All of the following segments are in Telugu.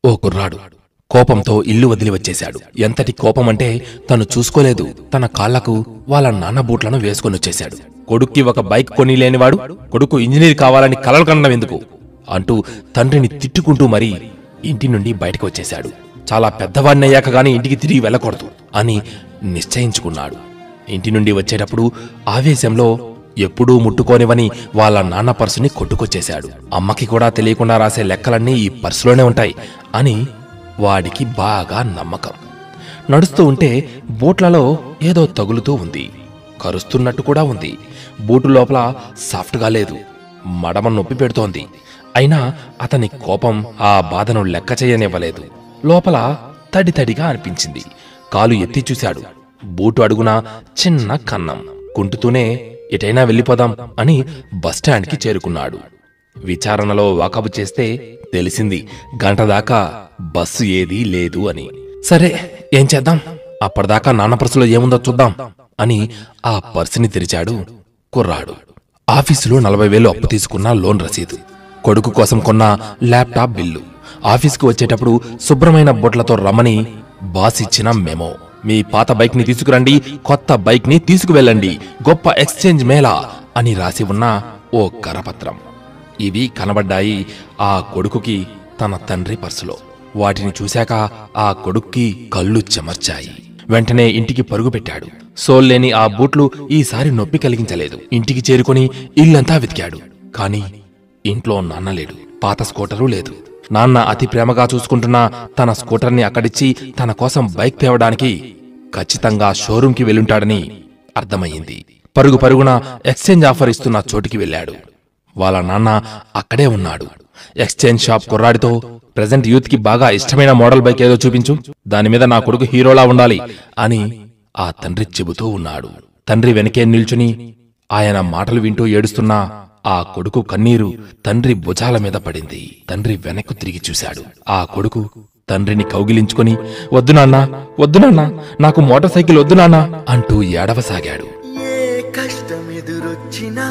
ఓ కుర్రాడు కోపంతో ఇల్లు వదిలి వచ్చేశాడు ఎంతటి కోపమంటే తను చూసుకోలేదు తన కాళ్లకు వాళ్ళ నాన్న బూట్లను వేసుకొనొచ్చేశాడు కొడుక్కి ఒక బైక్ కొని లేనివాడు కొడుకు ఇంజనీర్ కావాలని కలలు కనడం ఎందుకు అంటూ తండ్రిని తిట్టుకుంటూ మరీ ఇంటి నుండి బయటకు వచ్చేశాడు చాలా పెద్దవాడినయ్యాక గాని ఇంటికి తిరిగి వెళ్ళకూడదు అని నిశ్చయించుకున్నాడు ఇంటి నుండి వచ్చేటప్పుడు ఆవేశంలో ఎప్పుడూ ముట్టుకోనివని వాళ్ళ నాన్న పర్సుని కొట్టుకొచ్చేశాడు అమ్మకి కూడా తెలియకుండా రాసే లెక్కలన్నీ ఈ పర్సులోనే ఉంటాయి అని వాడికి బాగా నమ్మకం నడుస్తూ ఉంటే బూట్లలో ఏదో తగులుతూ ఉంది కరుస్తున్నట్టు కూడా ఉంది బూటు లోపల సాఫ్ట్గా లేదు మడమ నొప్పి పెడుతోంది అయినా అతని కోపం ఆ బాధను లెక్క చేయనివ్వలేదు లోపల తడి తడిగా అనిపించింది కాలు ఎత్తి చూశాడు బూటు అడుగున చిన్న కన్నం కుంటుతూనే ఎటైనా వెళ్ళిపోదాం అని బస్టాండ్కి చేరుకున్నాడు విచారణలో వాకబు చేస్తే తెలిసింది గంట దాకా బస్సు ఏదీ లేదు అని సరే ఏం చేద్దాం అప్పటిదాకా నాన్న పర్సులో ఏముందో చూద్దాం అని ఆ పర్సుని తెరిచాడు కుర్రాడు ఆఫీసులో నలభై వేలు అప్పు తీసుకున్న లోన్ రసీదు కొడుకు కోసం కొన్న ల్యాప్టాప్ బిల్లు ఆఫీస్కి వచ్చేటప్పుడు శుభ్రమైన బొట్లతో రమ్మని బాస్ ఇచ్చిన మెమో మీ పాత బైక్ ని తీసుకురండి కొత్త బైక్ ని తీసుకువెళ్ళండి గొప్ప ఎక్స్చేంజ్ మేళా అని రాసి ఉన్న ఓ కరపత్రం ఇవి కనబడ్డాయి ఆ కొడుకుకి తన తండ్రి పర్సులో వాటిని చూశాక ఆ కొడుక్కి కళ్ళు చెమర్చాయి వెంటనే ఇంటికి పరుగు పెట్టాడు సోల్లేని ఆ బూట్లు ఈసారి నొప్పి కలిగించలేదు ఇంటికి చేరుకొని ఇల్లంతా వెతికాడు కాని ఇంట్లో నాన్న లేడు పాత స్కూటరు లేదు నాన్న అతి ప్రేమగా చూసుకుంటున్న తన స్కూటర్ని అక్కడిచ్చి తన కోసం బైక్ తేవడానికి ఖచ్చితంగా షోరూంకి వెళ్ళుంటాడని అర్థమయ్యింది పరుగు పరుగున ఎక్స్చేంజ్ ఆఫర్ ఇస్తున్న చోటికి వెళ్ళాడు వాళ్ళ నాన్న అక్కడే ఉన్నాడు ఎక్స్చేంజ్ షాప్ కుర్రాడితో ప్రెజెంట్ యూత్ కి బాగా ఇష్టమైన మోడల్ బైక్ ఏదో చూపించు దాని మీద నా కొడుకు హీరోలా ఉండాలి అని ఆ తండ్రి చెబుతూ ఉన్నాడు తండ్రి వెనకే నిల్చుని ఆయన మాటలు వింటూ ఏడుస్తున్న ఆ కొడుకు కన్నీరు తండ్రి భుజాల మీద పడింది తండ్రి వెనక్కు తిరిగి చూశాడు ఆ కొడుకు తండ్రిని కౌగిలించుకొని వద్దు నాన్న వద్దు నాన్న నాకు మోటార్ సైకిల్ వద్దు నాన్న అంటూ ఏడవసాగాడు ఏ కష్టం ఎదురొచ్చినా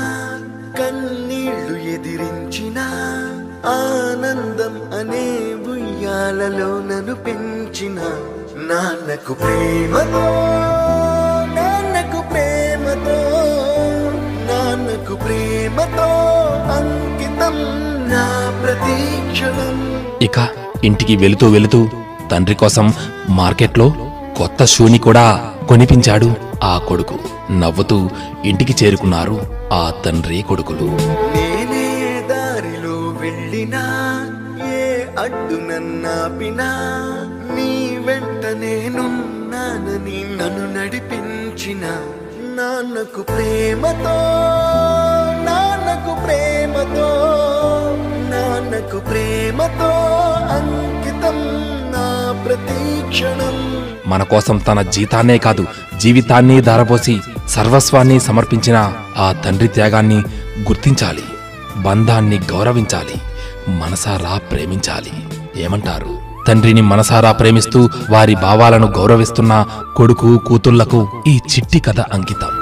కన్నీళ్లు ఎదిరించినా ఆనందం అనే ఉయ్యాలలో నన్ను పెంచిన నాన్నకు ప్రేమతో నాన్నకు ప్రేమతో నాన్నకు ప్రేమతో అంకితం నా ప్రతీక్షణం ఇక ఇంటికి వెళుతూ వెళుతూ తండ్రి కోసం మార్కెట్లో కొత్త షూని కూడా కొనిపించాడు ఆ కొడుకు నవ్వుతూ ఇంటికి చేరుకున్నారు ఆ తండ్రి కొడుకులు నేనే దారిలో వెళ్ళినా ఏ అడ్డు నన్నాపినా నీ వెంట నేనున్నానని నన్ను నడిపించిన నాన్నకు ప్రేమతో నాన్నకు ప్రేమతో నాన్నకు ప్రేమతో అంకితం నా ప్రతీక్షణం మన కోసం తన జీతాన్నే కాదు జీవితాన్ని ధారపోసి సర్వస్వాన్ని సమర్పించిన ఆ తండ్రి త్యాగాన్ని గుర్తించాలి బంధాన్ని గౌరవించాలి మనసారా ప్రేమించాలి ఏమంటారు తండ్రిని మనసారా ప్రేమిస్తూ వారి భావాలను గౌరవిస్తున్న కొడుకు కూతుళ్లకు ఈ చిట్టి కథ అంకితం